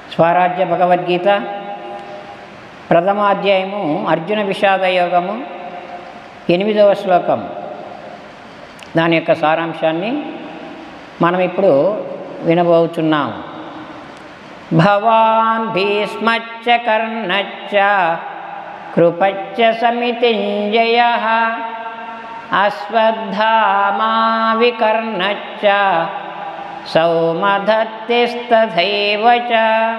స్వరాజ్య భగవద్గీత ప్రథమ అధ్యాయము అర్జున విషాద యోగము ఎనిమిదవ శ్లోకం దాని యొక్క సారాంశాన్ని మనం ఇప్పుడు వినబోతున్నాం భవాన్ భీష్మచ్చ కర్ణచ్చ కృపచ్చ సమితింజయ అశ్వత్థామా వికర్ణచ్చ సౌమధత్తిస్తథైవ చ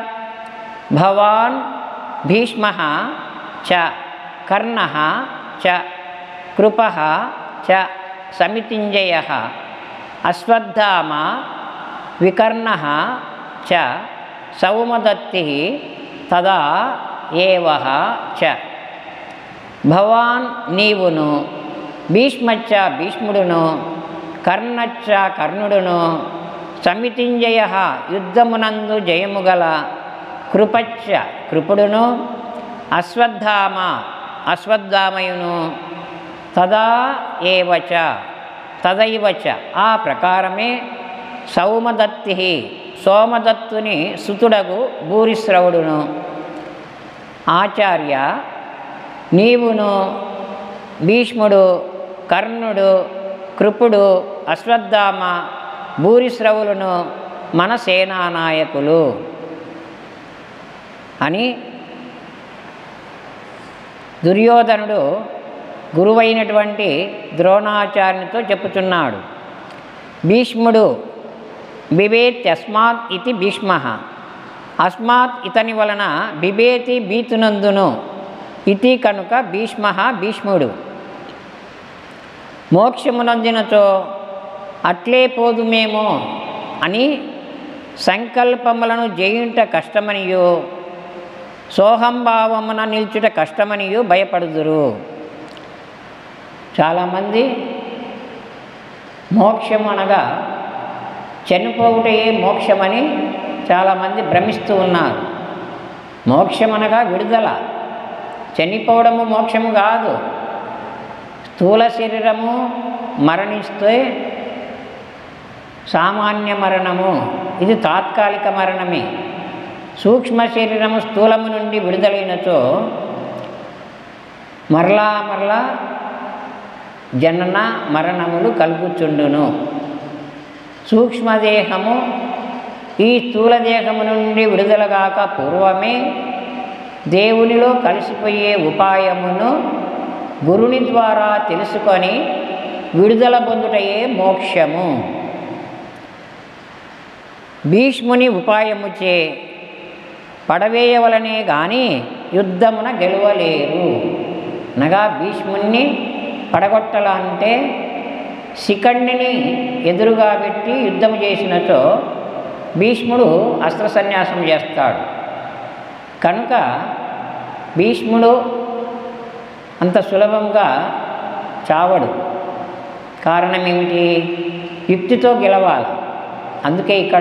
భవాన్ భీష్మ చ కర్ణ చ కృప చ సమితింజయ అశ్వత్థామ వికర్ణ చ సౌమదత్తి తదా ఏవ చ భవాన్ నీవును భీష్మచ్చ భీష్ముడును కర్ణచ్చ కర్ణుడును సమితింజయ యుద్ధమునందు జయము గల కృపచ్చ కృపుడును అశ్వత్థామ అశ్వత్థామయును తదా ఏవచ తదైవచ ఆ ప్రకారమే సౌమదత్తి సోమదత్తుని సుతుడగు భూరిశ్రవుడును ఆచార్య నీవును భీష్ముడు కర్ణుడు కృపుడు అశ్వత్థామ భూరిశ్రవులను మన సేనానాయకులు అని దుర్యోధనుడు గురువైనటువంటి ద్రోణాచార్యునితో చెప్పుచున్నాడు భీష్ముడు బిభేత్యస్మాత్ ఇది భీష్మ అస్మాత్ ఇతని వలన బిభేతి బీతునందును ఇతి కనుక భీష్మ భీష్ముడు మోక్షమునందినచో అట్లే పోదుమేమో అని సంకల్పములను జయింట కష్టమనియు సోహంభావమున నిల్చుట కష్టమనియు భయపడుదురు చాలామంది మోక్షం అనగా చనిపోవుటయే మోక్షమని చాలామంది భ్రమిస్తూ ఉన్నారు మోక్షం అనగా విడుదల చనిపోవడము మోక్షము కాదు స్థూల శరీరము మరణిస్తే సామాన్య మరణము ఇది తాత్కాలిక మరణమే సూక్ష్మ శరీరము స్థూలము నుండి విడుదలైనచో మరలా మరలా జనన మరణములు కలుగుచుండును సూక్ష్మదేహము ఈ స్థూల దేహము నుండి విడుదలగాక పూర్వమే దేవునిలో కలిసిపోయే ఉపాయమును గురుని ద్వారా తెలుసుకొని విడుదల పొందుటయే మోక్షము భీష్ముని ఉపాయముచే పడవేయవలనే గాని యుద్ధమున గెలవలేరు అనగా భీష్ముణ్ణి పడగొట్టాలంటే శిఖండిని ఎదురుగా పెట్టి యుద్ధము చేసినచో భీష్ముడు అస్త్ర సన్యాసం చేస్తాడు కనుక భీష్ముడు అంత సులభంగా చావడు కారణం ఏమిటి యుక్తితో గెలవాలి అందుకే ఇక్కడ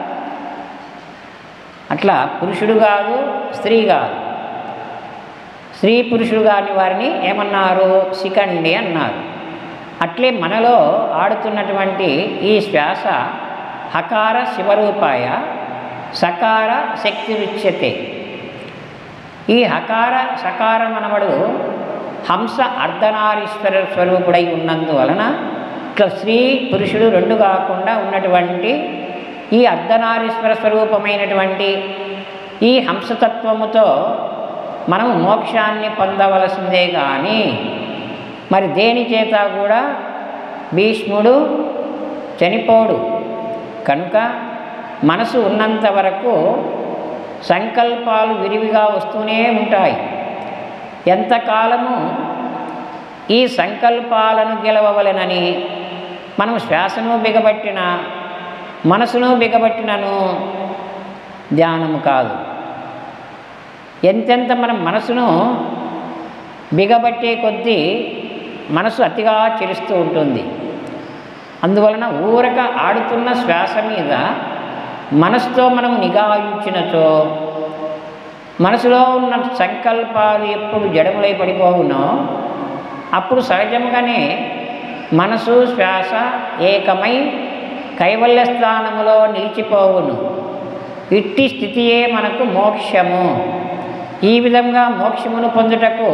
అట్లా పురుషుడు కాదు స్త్రీ కాదు స్త్రీ పురుషుడు కాని వారిని ఏమన్నారు శిఖండి అన్నారు అట్లే మనలో ఆడుతున్నటువంటి ఈ శ్వాస హకార శివరూపాయ సకార శక్తి రుచ్యతే ఈ హకార సకార మనవడు హంస అర్ధనారీశ్వర స్వరూపుడై ఉన్నందువలన ఇట్లా స్త్రీ పురుషుడు రెండు కాకుండా ఉన్నటువంటి ఈ అర్ధనారీశ్వర స్వరూపమైనటువంటి ఈ హంసతత్వముతో మనం మోక్షాన్ని పొందవలసిందే కానీ మరి దేని చేత కూడా భీష్ముడు చనిపోడు కనుక మనసు ఉన్నంత వరకు సంకల్పాలు విరివిగా వస్తూనే ఉంటాయి ఎంతకాలము ఈ సంకల్పాలను గెలవవలెనని మనం శ్వాసను బిగబట్టిన మనసును బిగబట్టినను ధ్యానము కాదు ఎంతెంత మనం మనసును బిగబట్టే కొద్దీ మనసు అతిగా చెలుస్తూ ఉంటుంది అందువలన ఊరక ఆడుతున్న శ్వాస మీద మనసుతో మనం నిఘా ఉంచినచో మనసులో ఉన్న సంకల్పాలు ఎప్పుడు జడములై పడిపోవునో అప్పుడు సహజంగానే మనసు శ్వాస ఏకమై కైవల్య స్థానములో నిలిచిపోవును ఇట్టి స్థితియే మనకు మోక్షము ఈ విధంగా మోక్షమును పొందుటకు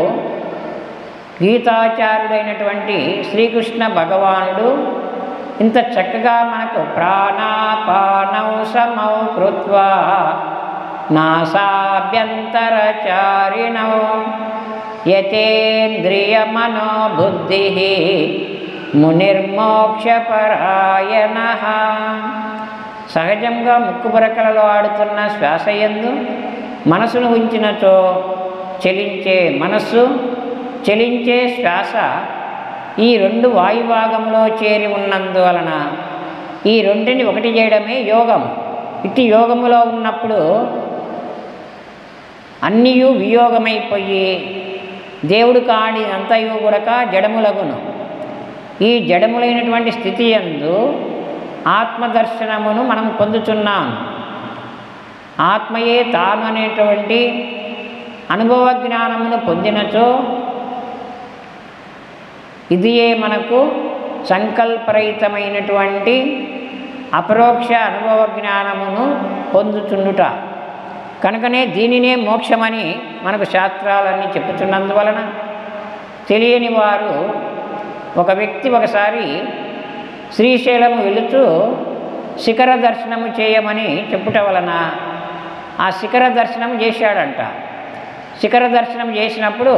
గీతాచార్యుడైనటువంటి శ్రీకృష్ణ భగవానుడు ఇంత చక్కగా మనకు ప్రాణాపానౌ సమౌ కృత్వా నాసాభ్యంతరచారిణౌ యతేంద్రియమనో బుద్ధి మునిర్మోక్షపరాయణ సహజంగా ముక్కు బురకలలో ఆడుతున్న శ్వాసయందు మనసును ఉంచినచో చలించే మనస్సు చలించే శ్వాస ఈ రెండు వాయుభాగంలో చేరి ఉన్నందువలన ఈ రెండిని ఒకటి చేయడమే యోగం ఇట్టి యోగములో ఉన్నప్పుడు అన్నీయు వియోగమైపోయి దేవుడు కాడి అంతయు కూడక జడములగును ఈ జడములైనటువంటి స్థితి యందు ఆత్మదర్శనమును మనం పొందుతున్నాం ఆత్మయే తాను అనేటువంటి అనుభవ జ్ఞానమును పొందినచో ఇదియే మనకు సంకల్పరహితమైనటువంటి అపరోక్ష అనుభవ జ్ఞానమును పొందుచుండుట కనుకనే దీనినే మోక్షమని మనకు శాస్త్రాలన్నీ చెప్పుతున్నందువలన తెలియని వారు ఒక వ్యక్తి ఒకసారి శ్రీశైలము వెళుతూ శిఖర దర్శనము చేయమని చెప్పుట వలన ఆ శిఖర దర్శనం చేశాడంట శిఖర దర్శనం చేసినప్పుడు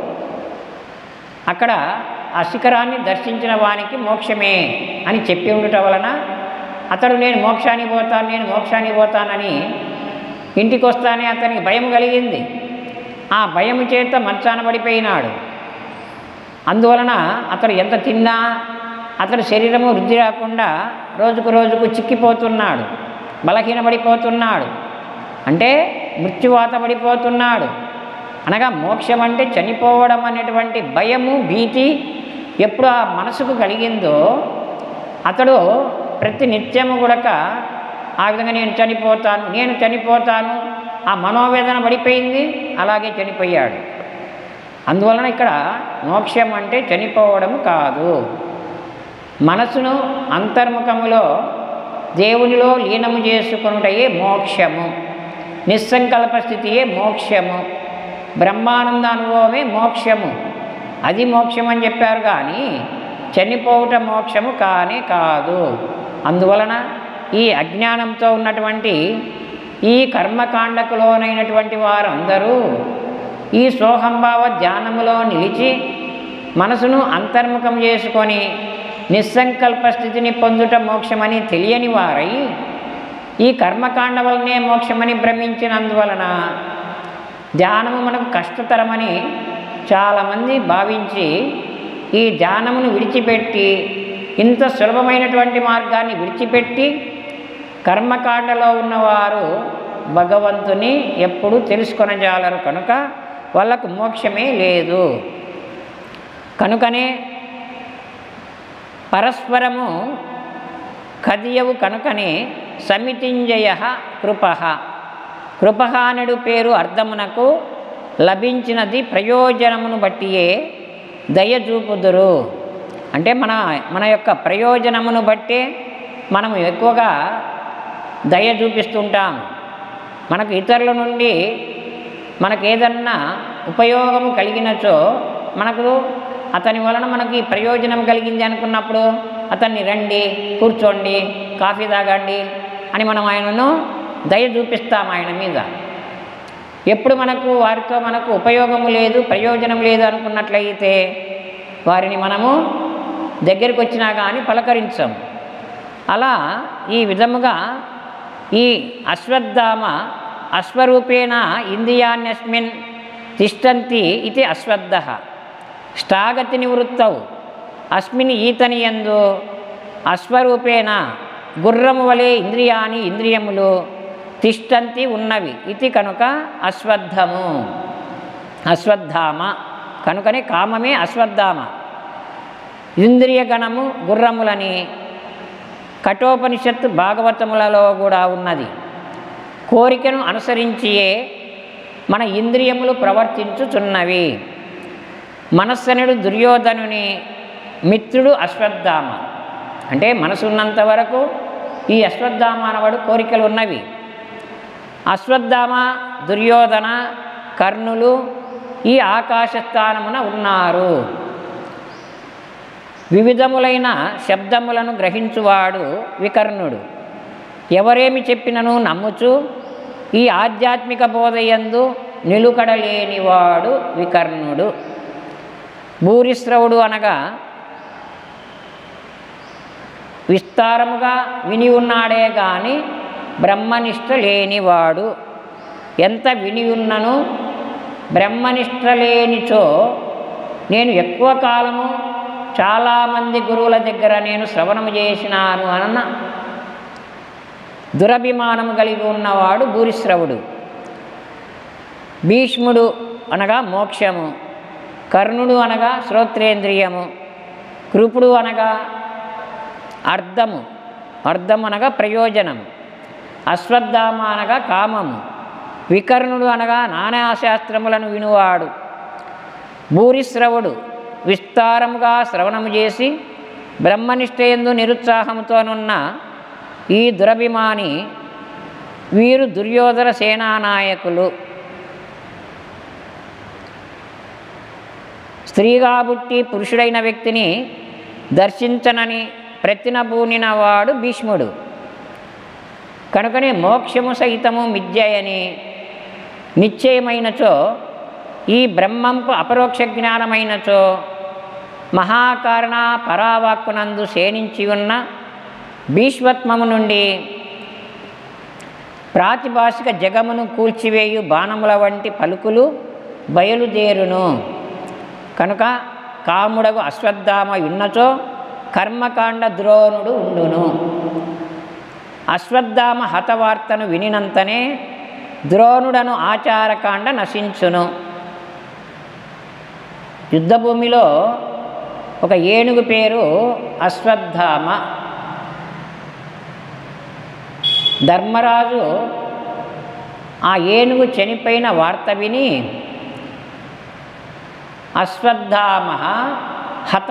అక్కడ ఆ శిఖరాన్ని దర్శించిన వానికి మోక్షమే అని చెప్పి ఉండటం వలన అతడు నేను మోక్షానికి పోతాను నేను మోక్షానికి పోతానని ఇంటికి వస్తానే అతనికి భయం కలిగింది ఆ భయం చేత మంచాన పడిపోయినాడు అందువలన అతడు ఎంత తిన్నా అతడు శరీరము వృద్ధి రాకుండా రోజుకు రోజుకు చిక్కిపోతున్నాడు బలహీనపడిపోతున్నాడు అంటే మృత్యువాత పడిపోతున్నాడు అనగా మోక్షం అంటే చనిపోవడం అనేటువంటి భయము భీతి ఎప్పుడు ఆ మనసుకు కలిగిందో అతడు ప్రతి నిత్యము కూడక ఆ విధంగా నేను చనిపోతాను నేను చనిపోతాను ఆ మనోవేదన పడిపోయింది అలాగే చనిపోయాడు అందువలన ఇక్కడ మోక్షం అంటే చనిపోవడం కాదు మనసును అంతర్ముఖములో దేవునిలో లీనము చేసుకొనుటయే మోక్షము నిస్సంకల్ప స్థితియే మోక్షము బ్రహ్మానంద అనుభవమే మోక్షము అది మోక్షం అని చెప్పారు కానీ చనిపోవుట మోక్షము కానే కాదు అందువలన ఈ అజ్ఞానంతో ఉన్నటువంటి ఈ కర్మకాండకులోనైనటువంటి వారందరూ ఈ సోహంభావ ధ్యానములో నిలిచి మనసును అంతర్ముఖం చేసుకొని నిస్సంకల్ప స్థితిని పొందుట మోక్షమని తెలియని వారై ఈ కర్మకాండ వలనే మోక్షమని భ్రమించినందువలన ధ్యానము మనకు కష్టతరమని చాలామంది భావించి ఈ ధ్యానమును విడిచిపెట్టి ఇంత సులభమైనటువంటి మార్గాన్ని విడిచిపెట్టి కర్మకాండలో ఉన్నవారు భగవంతుని ఎప్పుడు తెలుసుకొనజాలరు కనుక వాళ్ళకు మోక్షమే లేదు కనుకనే పరస్పరము కదియవు కనుకనే సమితింజయ కృప కృపహానుడు పేరు అర్థమునకు లభించినది ప్రయోజనమును బట్టియే దయచూపుదురు అంటే మన మన యొక్క ప్రయోజనమును బట్టే మనం ఎక్కువగా దయ చూపిస్తుంటాం మనకు ఇతరుల నుండి మనకు ఏదన్నా ఉపయోగము కలిగినచో మనకు అతని వలన మనకి ప్రయోజనం కలిగింది అనుకున్నప్పుడు అతన్ని రండి కూర్చోండి కాఫీ తాగండి అని మనం ఆయనను దయ చూపిస్తాం ఆయన మీద ఎప్పుడు మనకు వారితో మనకు ఉపయోగము లేదు ప్రయోజనం లేదు అనుకున్నట్లయితే వారిని మనము దగ్గరికి వచ్చినా కానీ పలకరించం అలా ఈ విధముగా ఈ అశ్వత్థామ అశ్వరూపేణ ఇంద్రియాన్యస్మిన్ తిష్టంతి ఇది అశ్వత్థ ష్టాగతి నివృత్తౌ అస్మిన్ ఈతని యందు అశ్వరూపేణ గుర్రము వలె ఇంద్రియాని ఇంద్రియములు తిష్టంతి ఉన్నవి ఇది కనుక అశ్వత్థము అశ్వత్థామ కనుకనే కామమే అశ్వత్థామ ఇంద్రియగణము గుర్రములని కఠోపనిషత్తు భాగవతములలో కూడా ఉన్నది కోరికను అనుసరించియే మన ఇంద్రియములు ప్రవర్తించుచున్నవి మనస్సనుడు దుర్యోధనుని మిత్రుడు అశ్వత్థామ అంటే మనసు ఉన్నంత వరకు ఈ అశ్వత్థామ అనవాడు కోరికలు ఉన్నవి అశ్వత్థామ దుర్యోధన కర్ణులు ఈ ఆకాశస్థానమున ఉన్నారు వివిధములైన శబ్దములను గ్రహించువాడు వికర్ణుడు ఎవరేమి చెప్పినను నమ్ముచు ఈ ఆధ్యాత్మిక బోధయందు నిలుకడలేనివాడు వికర్ణుడు భూరిశ్రవుడు అనగా విస్తారముగా విని ఉన్నాడే గాని బ్రహ్మనిష్ట లేనివాడు ఎంత విని ఉన్నను బ్రహ్మనిష్ట లేనిచో నేను ఎక్కువ కాలము చాలామంది గురువుల దగ్గర నేను శ్రవణము చేసినాను అన్న దురభిమానము కలిగి ఉన్నవాడు భూరిశ్రవుడు భీష్ముడు అనగా మోక్షము కర్ణుడు అనగా శ్రోత్రేంద్రియము కృపుడు అనగా అర్థము అర్థం అనగా ప్రయోజనము అశ్వత్థామ అనగా కామము వికర్ణుడు అనగా నానాశాస్త్రములను వినువాడు భూరిశ్రవుడు విస్తారముగా శ్రవణము చేసి బ్రహ్మనిష్టయందు నిరుత్సాహముతోనున్న ఈ దురభిమాని వీరు దుర్యోధన సేనానాయకులు స్త్రీగా పుట్టి పురుషుడైన వ్యక్తిని దర్శించనని ప్రతినబూనిన వాడు భీష్ముడు కనుకనే మోక్షము సహితము మిథ్యయని నిశ్చయమైనచో ఈ బ్రహ్మంపు అపరోక్ష జ్ఞానమైనచో మహాకారణ పరావాక్కునందు శేనించి ఉన్న భీష్మత్మము నుండి ప్రాతిభాషిక జగమును కూల్చివేయు బాణముల వంటి పలుకులు బయలుదేరును కనుక కాముడగు అశ్వత్థామ ఉన్నచో కర్మకాండ ద్రోణుడు ఉండును అశ్వత్థామ హతవార్తను వినినంతనే ద్రోణుడను ఆచారకాండ నశించును యుద్ధభూమిలో ఒక ఏనుగు పేరు అశ్వత్థామ ధర్మరాజు ఆ ఏనుగు చనిపోయిన వార్త విని అశ్వత్థామ హత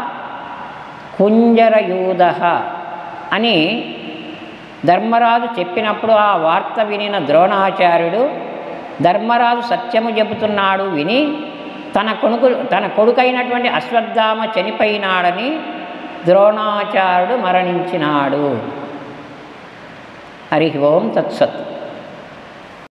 కుంజరయూధ అని ధర్మరాజు చెప్పినప్పుడు ఆ వార్త వినిన ద్రోణాచార్యుడు ధర్మరాజు సత్యము చెబుతున్నాడు విని తన కొడుకు తన కొడుకైనటువంటి అశ్వత్థామ చనిపోయినాడని ద్రోణాచార్యుడు మరణించినాడు హరి ఓం తత్సత్